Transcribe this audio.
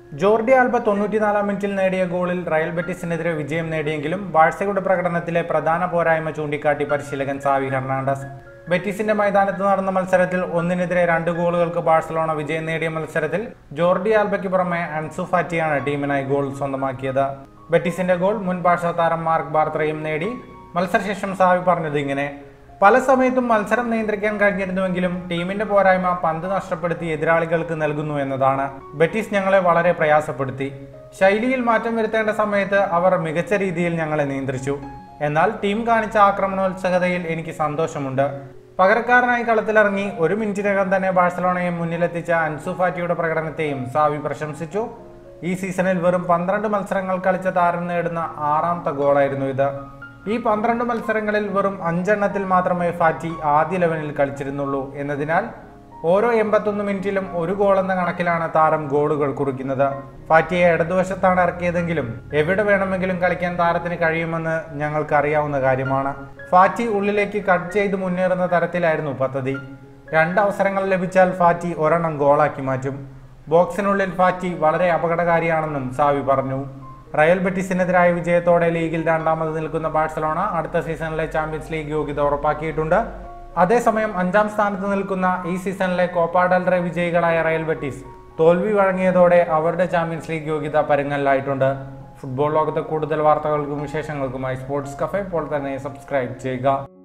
Jordi Alba തൊണ്ണൂറ്റിനാലാം മിനിറ്റിൽ നേടിയ ഗോളിൽ റയൽ ബെറ്റിസിനെതിരെ വിജയം നേടിയെങ്കിലും ബാഴ്സയുടെ പ്രകടനത്തിലെ പ്രധാന പോരായ്മ ചൂണ്ടിക്കാട്ടി പരിശീലകൻ സാവി ഹെർണാണ്ടസ് ബെറ്റിസിന്റെ മൈതാനത്ത് നടന്ന മത്സരത്തിൽ ഒന്നിനെതിരെ രണ്ട് ഗോളുകൾക്ക് ബാഴ്സലോണ വിജയം നേടിയ മത്സരത്തിൽ ജോർഡി ആൽബയ്ക്ക് പുറമെ അൻസു ഫാറ്റിയാണ് ടീമിനായി ഗോൾ സ്വന്തമാക്കിയത് ബെറ്റിസിന്റെ ഗോൾ മുൻ ബാഴ്സ താരം മാർക്ക് ബാർത്രയും നേടി മത്സരശേഷം സാവി പറഞ്ഞത് ഇങ്ങനെ പല സമയത്തും മത്സരം നിയന്ത്രിക്കാൻ കഴിഞ്ഞിരുന്നുവെങ്കിലും ടീമിന്റെ പോരായ്മ പന്ത് നഷ്ടപ്പെടുത്തി എതിരാളികൾക്ക് നൽകുന്നു എന്നതാണ് ബെറ്റിസ് ഞങ്ങളെ വളരെ പ്രയാസപ്പെടുത്തി ശൈലിയിൽ മാറ്റം വരുത്തേണ്ട സമയത്ത് അവർ മികച്ച രീതിയിൽ ഞങ്ങളെ നിയന്ത്രിച്ചു എന്നാൽ ടീം കാണിച്ച ആക്രമണോത്സുകതയിൽ എനിക്ക് സന്തോഷമുണ്ട് പകരക്കാരനായി കളത്തിലിറങ്ങി ഒരു മിനിറ്റിനകം തന്നെ ബാഴ്സലോണയെ മുന്നിലെത്തിച്ച അൻസു ഫാറ്റിയുടെ പ്രകടനത്തെയും സാവി പ്രശംസിച്ചു ഈ സീസണിൽ വെറും പന്ത്രണ്ട് മത്സരങ്ങൾ കളിച്ച താരം നേടുന്ന ആറാമത്തെ ഗോളായിരുന്നു ഇത് ഈ പന്ത്രണ്ട് മത്സരങ്ങളിൽ വെറും അഞ്ചെണ്ണത്തിൽ മാത്രമേ ഫാറ്റി ആദ്യ ലെവനിൽ കളിച്ചിരുന്നുള്ളൂ എന്നതിനാൽ ഓരോ എൺപത്തൊന്ന് മിനിറ്റിലും ഒരു ഗോൾ എന്ന കണക്കിലാണ് താരം ഗോളുകൾ കുറിക്കുന്നത് ഫാറ്റിയെ ഇടതുവശത്താണ് ഇറക്കിയതെങ്കിലും എവിടെ വേണമെങ്കിലും കളിക്കാൻ താരത്തിന് കഴിയുമെന്ന് ഞങ്ങൾക്ക് അറിയാവുന്ന കാര്യമാണ് ഫാറ്റി ഉള്ളിലേക്ക് കട്ട് ചെയ്ത് മുന്നേറുന്ന തരത്തിലായിരുന്നു പദ്ധതി രണ്ട് അവസരങ്ങൾ ലഭിച്ചാൽ ഫാറ്റി ഒരെണ്ണം ഗോളാക്കി മാറ്റും ബോക്സിനുള്ളിൽ ഫാറ്റി വളരെ അപകടകാരിയാണെന്നും സാവി പറഞ്ഞു റയൽ ബെറ്റിസിനെതിരായ വിജയത്തോടെ ലീഗിൽ രണ്ടാമത് നിൽക്കുന്ന ബാഴ്സലോണ അടുത്ത സീസണിലെ ചാമ്പ്യൻസ് ലീഗ് യോഗ്യത ഉറപ്പാക്കിയിട്ടുണ്ട് അതേസമയം അഞ്ചാം സ്ഥാനത്ത് നിൽക്കുന്ന ഈ സീസണിലെ കോപ്പ ഡെൽറെ വിജയികളായ റയൽ ബെറ്റിസ് തോൽവി വഴങ്ങിയതോടെ അവരുടെ ചാമ്പ്യൻസ് ലീഗ് യോഗ്യത പരുങ്ങലിലായിട്ടുണ്ട് ഫുട്ബോൾ ലോകത്തെ കൂടുതൽ വാർത്തകൾക്കും വിശേഷങ്ങൾക്കുമായി സ്പോർട്സ് കഫേ ഇപ്പോൾ തന്നെ സബ്സ്ക്രൈബ് ചെയ്യുക